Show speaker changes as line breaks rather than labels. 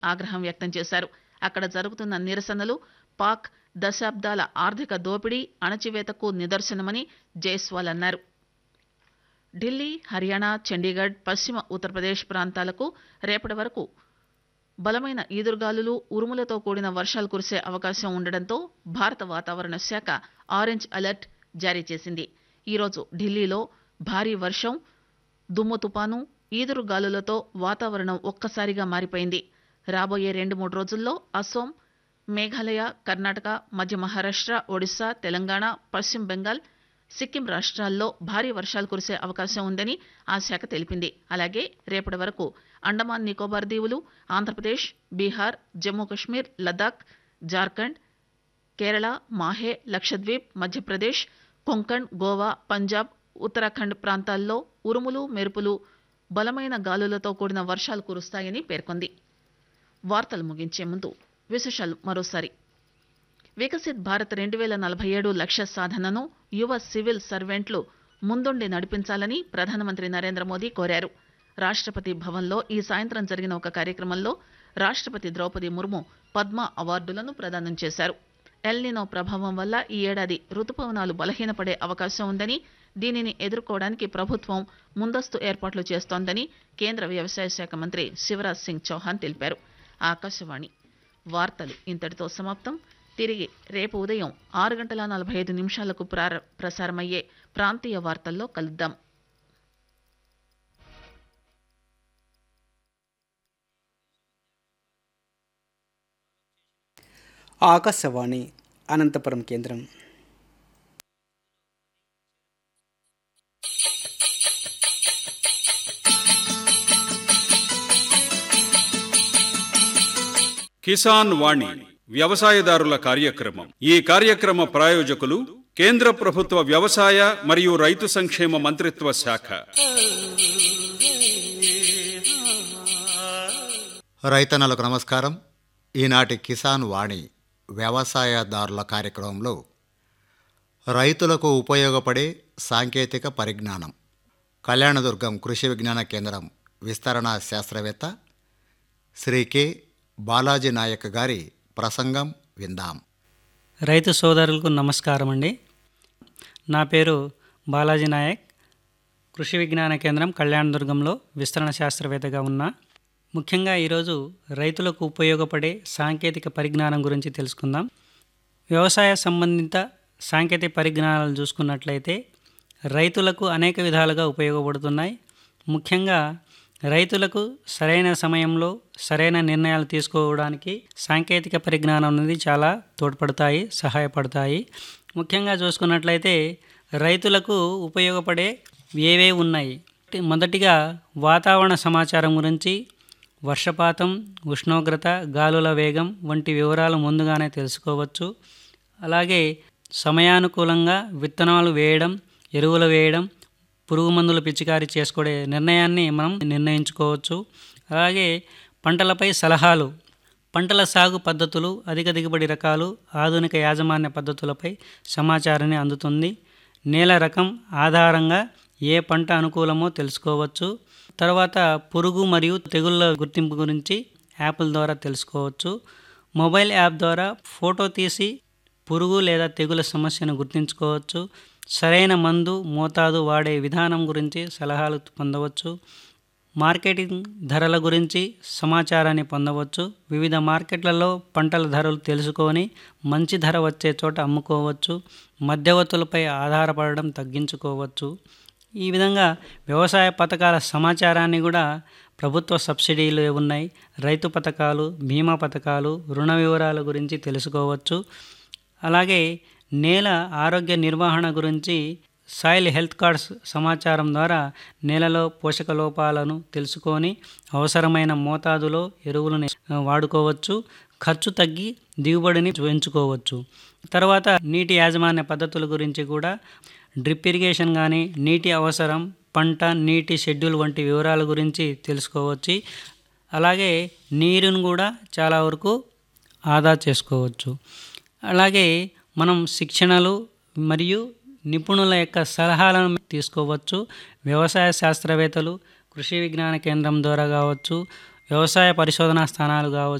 ఆగ్రహం వ్యక్తం చేశారు అక్కడ జరుగుతున్న నిరసనలు పాక్ దశాబ్దాల ఆర్థిక దోపిడీ అణచివేతకు నిదర్శనమని జైస్వాల్ అన్నారు ఢిల్లీ హర్యానా చండీగఢ్ పశ్చిమ ఉత్తరప్రదేశ్ ప్రాంతాలకు రేపటి వరకు బలమైన ఈదురుగాలులు ఉరుములతో కూడిన వర్షాలు కురిసే అవకాశం ఉండడంతో భారత వాతావరణ శాఖ ఆరెంజ్ అలర్ట్ జారీ చేసింది ఈరోజు ఢిల్లీలో భారీ వర్షం దుమ్ము తుపాను ఈదురుగాలులతో వాతావరణం ఒక్కసారిగా మారిపోయింది రాబోయే రెండు మూడు రోజుల్లో అస్సోం మేఘాలయ కర్ణాటక మధ్య మహారాష్ట్ర ఒడిశా తెలంగాణ పశ్చిమ బెంగాల్ సిక్కిం రాష్ట్రాల్లో భారీ వర్షాలు కురిసే అవకాశం ఉందని ఆ శాఖ తెలిపింది అలాగే రేపటి వరకు అండమాన్ నికోబార్ దీవులు ఆంధ్రప్రదేశ్ బీహార్ జమ్మూ కశ్మీర్ లద్దాఖ్ జార్ఖండ్ కేరళ మాహే లక్షద్వీప్ మధ్యప్రదేశ్ కొంకణ్ గోవా పంజాబ్ ఉత్తరాఖండ్ ప్రాంతాల్లో ఉరుములు మెరుపులు బలమైన గాలులతో కూడిన వర్షాలు కురుస్తాయని పేర్కొంది వార్తలు ముగించే ముందు విశేషాలు మరోసారి వికసిత్ భారత్ రెండు వేల నలభై ఏడు లక్ష్య సాధనను యువ సివిల్ సర్వెంట్లు ముందుండి నడిపించాలని ప్రధానమంత్రి నరేంద్ర మోదీ కోరారు రాష్ట్రపతి భవన్లో ఈ సాయంత్రం జరిగిన ఒక కార్యక్రమంలో రాష్ట్రపతి ద్రౌపది ముర్ము పద్మ అవార్డులను ప్రదానం చేశారు ఎల్నినో ప్రభావం వల్ల ఈ ఏడాది రుతుపవనాలు బలహీనపడే అవకాశం ఉందని దీనిని ఎదుర్కోవడానికి ప్రభుత్వం ముందస్తు ఏర్పాట్లు చేస్తోందని కేంద్ర వ్యవసాయ శాఖ మంత్రి శివరాజ్ సింగ్ చౌహాన్ తెలిపారు ఆకాశవాణి వార్తలు ఇంతటితో సమాప్తం తిరిగి రేపు ఉదయం ఆరు గంటల నలభై ఐదు నిమిషాలకు ప్రార ప్రసారమయ్యే ప్రాంతీయ వార్తల్లో కలుద్దాం
ఆకాశవాణి అనంతపురం కేంద్రం
కిసాన్ వాణి వ్యవసాయదారుల కార్యక్రమం ఈ కార్యక్రమ ప్రాయోజకులు కేంద్ర ప్రభుత్వ వ్యవసాయ మరియు రైతు సంక్షేమ మంత్రిత్వ శాఖ
రైతన్నలకు నమస్కారం ఈనాటి కిసాన్ వాణి వ్యవసాయదారుల కార్యక్రమంలో రైతులకు ఉపయోగపడే సాంకేతిక పరిజ్ఞానం కళ్యాణదుర్గం కృషి విజ్ఞాన కేంద్రం విస్తరణ శాస్త్రవేత్త శ్రీ కె బాలాజీ నాయక్ గారి ప్రసంగం విందాం
రైతు సోదరులకు నమస్కారం అండి నా పేరు బాలాజీ నాయక్ కృషి విజ్ఞాన కేంద్రం కళ్యాణదుర్గంలో విస్తరణ శాస్త్రవేత్తగా ఉన్నా ముఖ్యంగా ఈరోజు రైతులకు ఉపయోగపడే సాంకేతిక పరిజ్ఞానం గురించి తెలుసుకుందాం వ్యవసాయ సంబంధిత సాంకేతిక పరిజ్ఞానాలు చూసుకున్నట్లయితే రైతులకు అనేక విధాలుగా ఉపయోగపడుతున్నాయి ముఖ్యంగా రైతులకు సరైన సమయంలో సరైన నిర్ణయాలు తీసుకోవడానికి సాంకేతిక పరిజ్ఞానం అనేది చాలా తోడ్పడతాయి సహాయపడతాయి ముఖ్యంగా చూసుకున్నట్లయితే రైతులకు ఉపయోగపడే ఏవే ఉన్నాయి మొదటిగా వాతావరణ సమాచారం గురించి వర్షపాతం ఉష్ణోగ్రత గాలుల వేగం వంటి వివరాలు ముందుగానే తెలుసుకోవచ్చు అలాగే సమయానుకూలంగా విత్తనాలు వేయడం ఎరువులు వేయడం పురుగు మందులు పిచికారీ చేసుకునే నిర్ణయాన్ని మనం నిర్ణయించుకోవచ్చు అలాగే పంటలపై సలహాలు పంటల సాగు పద్ధతులు అధిక దిగుబడి రకాలు ఆధునిక యాజమాన్య పద్ధతులపై సమాచారాన్ని అందుతుంది నేల రకం ఆధారంగా ఏ పంట అనుకూలమో తెలుసుకోవచ్చు తర్వాత పురుగు మరియు తెగుళ్ళ గుర్తింపు గురించి యాప్ల ద్వారా తెలుసుకోవచ్చు మొబైల్ యాప్ ద్వారా ఫోటో తీసి పురుగు లేదా తెగుల సమస్యను గుర్తించుకోవచ్చు సరైన మందు మోతాదు వాడే విధానం గురించి సలహాలు పొందవచ్చు మార్కెటింగ్ ధరల గురించి సమాచారాన్ని పొందవచ్చు వివిధ మార్కెట్లలో పంటల ధరలు తెలుసుకొని మంచి ధర వచ్చే చోట అమ్ముకోవచ్చు మధ్యవర్తులపై ఆధారపడడం తగ్గించుకోవచ్చు ఈ విధంగా వ్యవసాయ పథకాల సమాచారాన్ని కూడా ప్రభుత్వ సబ్సిడీలు ఉన్నాయి రైతు పథకాలు బీమా పథకాలు రుణ వివరాల గురించి తెలుసుకోవచ్చు అలాగే నేల ఆరోగ్య నిర్వహణ గురించి సాయిల్ హెల్త్ కార్డ్స్ సమాచారం ద్వారా నేలలో పోషక లోపాలను తెలుసుకొని అవసరమైన మోతాదులో ఎరువులను వాడుకోవచ్చు ఖర్చు తగ్గి దిగుబడిని పెంచుకోవచ్చు తర్వాత నీటి యాజమాన్య పద్ధతుల గురించి కూడా డ్రిప్ ఇరిగేషన్ కానీ నీటి అవసరం పంట నీటి షెడ్యూల్ వంటి వివరాల గురించి తెలుసుకోవచ్చు అలాగే నీరును కూడా చాలా వరకు ఆదా చేసుకోవచ్చు అలాగే మనం శిక్షణలు మరియు నిపుణుల యొక్క సలహాలను తీసుకోవచ్చు వ్యవసాయ శాస్త్రవేత్తలు కృషి విజ్ఞాన కేంద్రం ద్వారా కావచ్చు వ్యవసాయ పరిశోధనా స్థానాలు కావచ్చు